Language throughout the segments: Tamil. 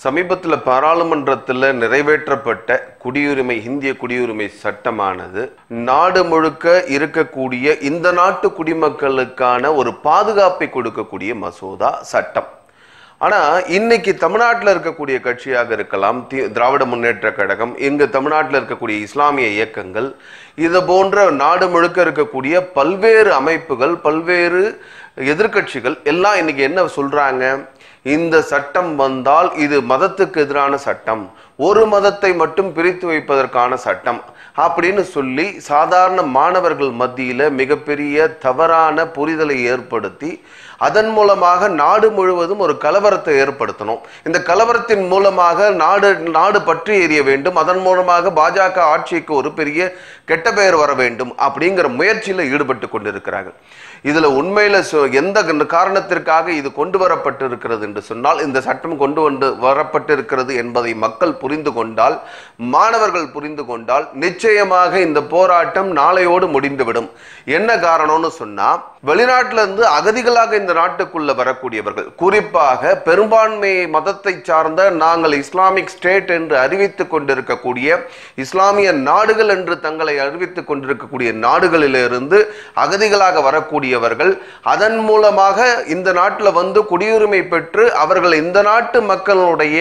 சமீபத்தில் பாராளுமன்றத்தில் நிறைவேற்றப்பட்ட குடியுரிமை இந்திய குடியுரிமை சட்டமானது நாடு முழுக்க இருக்கக்கூடிய இந்த நாட்டு குடிமக்களுக்கான ஒரு பாதுகாப்பை கொடுக்கக்கூடிய மசோதா சட்டம் ஆனா இன்னைக்கு தமிழ்நாட்டில் இருக்கக்கூடிய கட்சியாக இருக்கலாம் தி- திராவிட முன்னேற்ற கழகம் இங்கு தமிழ்நாட்டில் இருக்கக்கூடிய இஸ்லாமிய இயக்கங்கள் இது போன்ற நாடு முழுக்க இருக்கக்கூடிய பல்வேறு அமைப்புகள் பல்வேறு எதிர்க்கட்சிகள் எல்லாம் இன்னைக்கு என்ன சொல்றாங்க இந்த சட்டம் வந்தால் இது மதத்துக்கு எதிரான சட்டம் ஒரு மதத்தை மட்டும் பிரித்து வைப்பதற்கான சட்டம் அப்படின்னு சொல்லி சாதாரண மாணவர்கள் மத்தியில மிகப்பெரிய தவறான புரிதலை ஏற்படுத்தி அதன் மூலமாக நாடு முழுவதும் ஒரு கலவரத்தை ஏற்படுத்தணும் இந்த கலவரத்தின் மூலமாக நாடு நாடு பற்றி எறிய வேண்டும் அதன் மூலமாக பாஜக ஆட்சிக்கு ஒரு பெரிய கெட்ட பெயர் வர வேண்டும் அப்படிங்கிற முயற்சியில் ஈடுபட்டு கொண்டிருக்கிறார்கள் இதுல உண்மையில சொ- எந்த கண்ட- காரணத்திற்காக இது கொண்டு வரப்பட்டிருக்கிறது என்று சொன்னால் இந்த சட்டம் கொண்டு வந்து வரப்பட்டிருக்கிறது என்பதை மக்கள் புரிந்து கொண்டால் மாணவர்கள் புரிந்து கொண்டால் நிச்சயமாக இந்த போராட்டம் நாளையோடு முடிந்துவிடும் என்ன காரணம்னு சொன்னா வெளிநாட்டில இருந்து அகதிகளாக இந்த நாட்டுக்குள்ள வரக்கூடியவர்கள் குறிப்பாக பெரும்பான்மை மதத்தை சார்ந்த நாங்கள் இஸ்லாமிக் ஸ்டேட் என்று அறிவித்துக் கொண்டிருக்கக்கூடிய இஸ்லாமிய நாடுகள் என்று தங்களை அறிவித்துக் கொண்டிருக்கக்கூடிய நாடுகளிலிருந்து அகதிகளாக வரக்கூடியவர்கள் அதன் மூலமாக இந்த நாட்டில் வந்து குடியுரிமை பெற்று அவர்கள் இந்த நாட்டு மக்களுடைய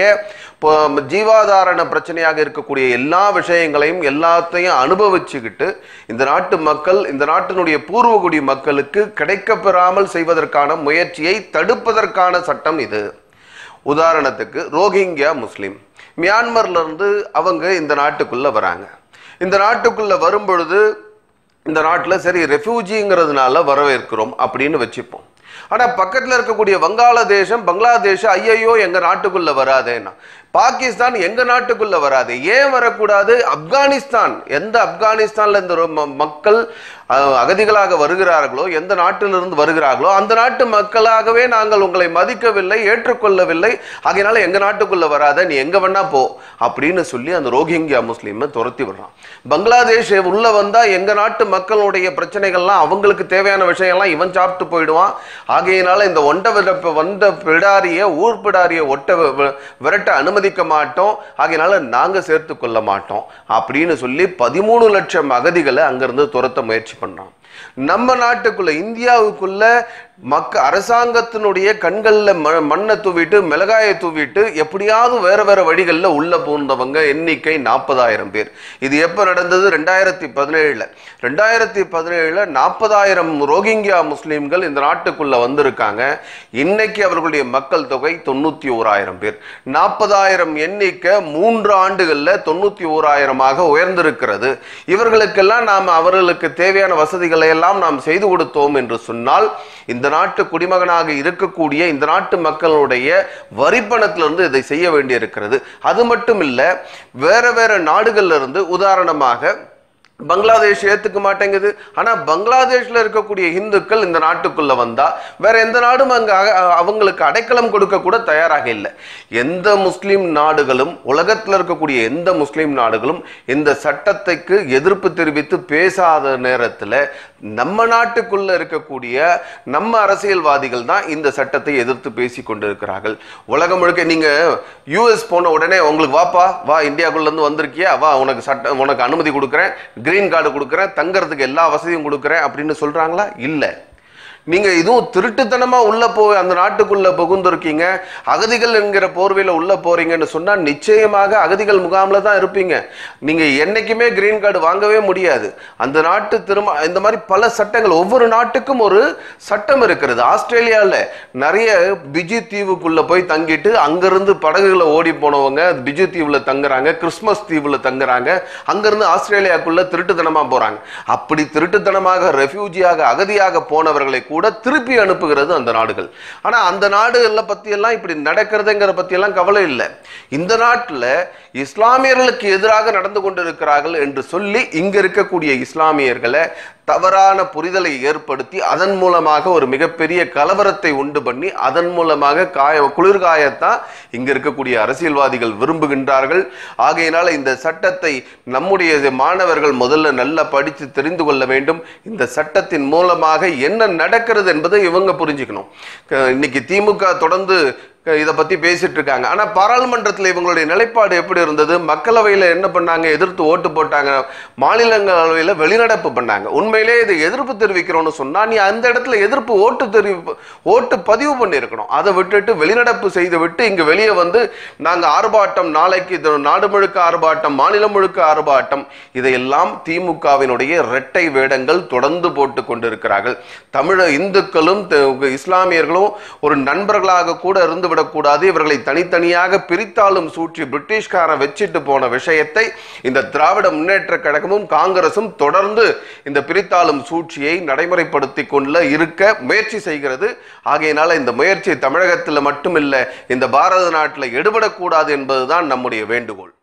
ப- ஜீவாதாரண பிரச்சனையாக இருக்கக்கூடிய எல்லா விஷயங்களையும் எல்லாத்தையும் அனுபவிச்சுக்கிட்டு இந்த நாட்டு மக்கள் இந்த நாட்டினுடைய பூர்வகுடி மக்களுக்கு கிடைக்கப்பெறாமல் செய்வதற்கான முயற்சியை தடுப்பதற்கான சட்டம் இது உதாரணத்துக்கு ரோஹிங்கியா முஸ்லீம் மியான்மர்ல இருந்து அவங்க இந்த நாட்டுக்குள்ள வராங்க இந்த நாட்டுக்குள்ள வரும் பொழுது இந்த நாட்டில் சரி ரெஃப்யூஜிங்கிறதுனால வரவேற்கிறோம் அப்படின்னு வச்சுப்போம் ஆனா பக்கத்துல இருக்கக்கூடிய வங்காளதேசம் பங்களாதேஷ் ஐயையோ எங்க நாட்டுக்குள்ள வராதேன்னா பாகிஸ்தான் எங்க நாட்டுக்குள்ள வராது ஏன் வரக்கூடாது ஆப்கானிஸ்தான் எந்த ஆப்கானிஸ்தான்ல இந்த ரொ- ம- மக்கள் அஹ், அகதிகளாக வருகிறார்களோ எந்த நாட்டிலிருந்து வருகிறார்களோ அந்த நாட்டு மக்களாகவே நாங்கள் உங்களை மதிக்கவில்லை ஏற்றுக்கொள்ளவில்லை ஆகையினால எங்க நாட்டுக்குள்ள வராத நீ எங்க வேணா போ அப்படின்னு சொல்லி அந்த ரோஹிங்கியா முஸ்லீமை துரத்தி விடுறான் பங்களாதேஷ் உள்ள வந்தா எங்க நாட்டு மக்களுடைய பிரச்சனைகள்லாம் அவங்களுக்கு தேவையான விஷயம்லாம் இவன் சாப்பிட்டு போயிடுவான் ஆகையினால இந்த ஒண்ட விரப்ப வந்த பிடாரிய ஊர் பிடாரிய ஒட்ட வி- வி- விரட்ட அனுமதிக்க மாட்டோம் ஆகையினால நாங்க சேர்த்து கொள்ள மாட்டோம் அப்படின்னு சொல்லி பதிமூணு லட்சம் அகதிகளை அங்கிருந்து துரத்த முயற்சி பண்றான் நம்ம நாட்டுக்குள்ள இந்தியாவுக்குள்ள மக்க அரசாங்கத்தினுடைய கண்கள்ல ம- மண்ணை தூவிட்டு மிளகாயை தூவிட்டு எப்படியாவது வேற வேற வழிகளில் உள்ள பூந்தவங்க எண்ணிக்கை நாற்பதாயிரம் பேர் இது எப்ப நடந்தது ரெண்டாயிரத்தி பதினேழுல ரெண்டாயிரத்தி பதினேழுல நாற்பதாயிரம் ரோஹிங்கியா முஸ்லிம்கள் இந்த நாட்டுக்குள்ள வந்திருக்காங்க இன்னைக்கு அவர்களுடைய மக்கள் தொகை தொண்ணூத்தி ஓராயிரம் பேர் நாற்பதாயிரம் எண்ணிக்கை மூன்று ஆண்டுகள்ல தொண்ணூத்தி ஓராயிரமாக உயர்ந்திருக்கிறது இவர்களுக்கெல்லாம் நாம் அவர்களுக்கு தேவையான வசதிகளை எல்லாம் நாம் செய்து கொடுத்தோம் என்று சொன்னால் இந்த நாட்டு குடிமகனாக இருக்கக்கூடிய இந்த நாட்டு மக்களுடைய வரிப்பணத்திலிருந்து இதை செய்ய வேண்டியிருக்கிறது அது மட்டும் இல்ல வேற வேற நாடுகள்ல இருந்து உதாரணமாக பங்களாதேஷ் ஏத்துக்க மாட்டேங்குது ஆனா பங்களாதேஷ்ல இருக்கக்கூடிய இந்துக்கள் இந்த நாட்டுக்குள்ள வந்தா வேற எந்த நாடும் அங்க அக- அவங்களுக்கு அடைக்கலம் கொடுக்க கூட தயாராக இல்லை எந்த முஸ்லிம் நாடுகளும் உலகத்துல இருக்கக்கூடிய எந்த முஸ்லிம் நாடுகளும் இந்த சட்டத்துக்கு எதிர்ப்பு தெரிவித்து பேசாத நேரத்துல நம்ம நாட்டுக்குள்ள இருக்கக்கூடிய நம்ம அரசியல்வாதிகள் தான் இந்த சட்டத்தை எதிர்த்து பேசி கொண்டிருக்கிறார்கள் உலகம் முழுக்க நீங்க யூஎஸ் போன உடனே உங்களுக்கு வாப்பா வா இந்தியாக்குள்ள இருந்து வந்திருக்கியா வா உனக்கு சட்ட உனக்கு அனுமதி கொடுக்குறேன் கிரீன் கார்டு கொடுக்குறேன் தங்கறதுக்கு எல்லா வசதியும் கொடுக்குறேன் அப்படின்னு சொல்றாங்களா இல்ல நீங்க இதுவும் திருட்டுத்தனமா உள்ள போய் அந்த நாட்டுக்குள்ள புகுந்திருக்கீங்க அகதிகள் என்கிற போர்வையில உள்ள போறீங்கன்னு சொன்னா நிச்சயமாக அகதிகள் முகாம்ல தான் இருப்பீங்க நீங்க என்னைக்குமே கிரீன் கார்டு வாங்கவே முடியாது அந்த நாட்டு திரும்ப இந்த மாதிரி பல சட்டங்கள் ஒவ்வொரு நாட்டுக்கும் ஒரு சட்டம் இருக்கிறது ஆஸ்திரேலியால நிறைய பிஜி தீவுக்குள்ள போய் தங்கிட்டு அங்கிருந்து படகுகளை ஓடி போனவங்க பிஜு தீவுல தங்குறாங்க கிறிஸ்மஸ் தீவுல தங்குறாங்க அங்கிருந்து ஆஸ்திரேலியாக்குள்ள திருட்டுத்தனமா போறாங்க அப்படி திருட்டுத்தனமாக ரெஃப்யூஜியாக அகதியாக போனவர்களை கூட திருப்பி அனுப்புகிறது அந்த நாடுகள் ஆனா அந்த நாடுகளை பத்தி எல்லாம் இப்படி நடக்கிறதுங்கிற பத்தி எல்லாம் கவலை இல்லை இந்த நாட்டுல இஸ்லாமியர்களுக்கு எதிராக நடந்து கொண்டிருக்கிறார்கள் என்று சொல்லி இங்க இருக்கக்கூடிய இஸ்லாமியர்களை தவறான புரிதலை ஏற்படுத்தி அதன் மூலமாக ஒரு மிகப்பெரிய கலவரத்தை உண்டு பண்ணி அதன் மூலமாக காய குளிர்காயத்தான் இங்க இருக்கக்கூடிய அரசியல்வாதிகள் விரும்புகின்றார்கள் ஆகையினால இந்த சட்டத்தை நம்முடைய மாணவர்கள் முதல்ல நல்லா படித்து தெரிந்து கொள்ள வேண்டும் இந்த சட்டத்தின் மூலமாக என்ன நடக்கிறது என்பதை இவங்க புரிஞ்சுக்கணும் க- இன்னைக்கு திமுக தொடர்ந்து இதை பத்தி பேசிட்டு இருக்காங்க ஆனா பாராளுமன்றத்தில் இவங்களுடைய நிலைப்பாடு எப்படி இருந்தது மக்களவையில் என்ன பண்ணாங்க எதிர்த்து ஓட்டு போட்டாங்க மாநிலங்களவையில் வெளிநடப்பு பண்ணாங்க உண்மையிலே இது எதிர்ப்பு தெரிவிக்கிறோம்னு சொன்னா நீ அந்த இடத்துல எதிர்ப்பு ஓட்டு தெரிவிப்பு ஓட்டு பதிவு பண்ணியிருக்கணும் அதை விட்டுட்டு வெளிநடப்பு செய்து விட்டு இங்க வெளியே வந்து நாங்க ஆர்ப்பாட்டம் நாளைக்கு இது நாடு முழுக்க ஆர்ப்பாட்டம் மாநிலம் முழுக்க ஆர்ப்பாட்டம் இதையெல்லாம் திமுகவினுடைய இரட்டை வேடங்கள் தொடர்ந்து போட்டு கொண்டிருக்கிறார்கள் தமிழ இந்துக்களும் த- இஸ்லாமியர்களும் ஒரு நண்பர்களாக கூட இருந்து விடக்கூடாது இவர்களை தனித்தனியாக பிரித்தாலும் சூழ்ச்சி பிரிட்டிஷ்காரன் வச்சிட்டு போன விஷயத்தை இந்த திராவிட முன்னேற்ற கழகமும் காங்கிரசும் தொடர்ந்து இந்த பிரித்தாளும் சூழ்ச்சியை நடைமுறைப்படுத்தி கொள்ள இருக்க முயற்சி செய்கிறது ஆகையினால இந்த முயற்சி தமிழகத்தில் மட்டுமில்லை இந்த பாரத நாட்டில் எடுபடக்கூடாது என்பதுதான் நம்முடைய வேண்டுகோள்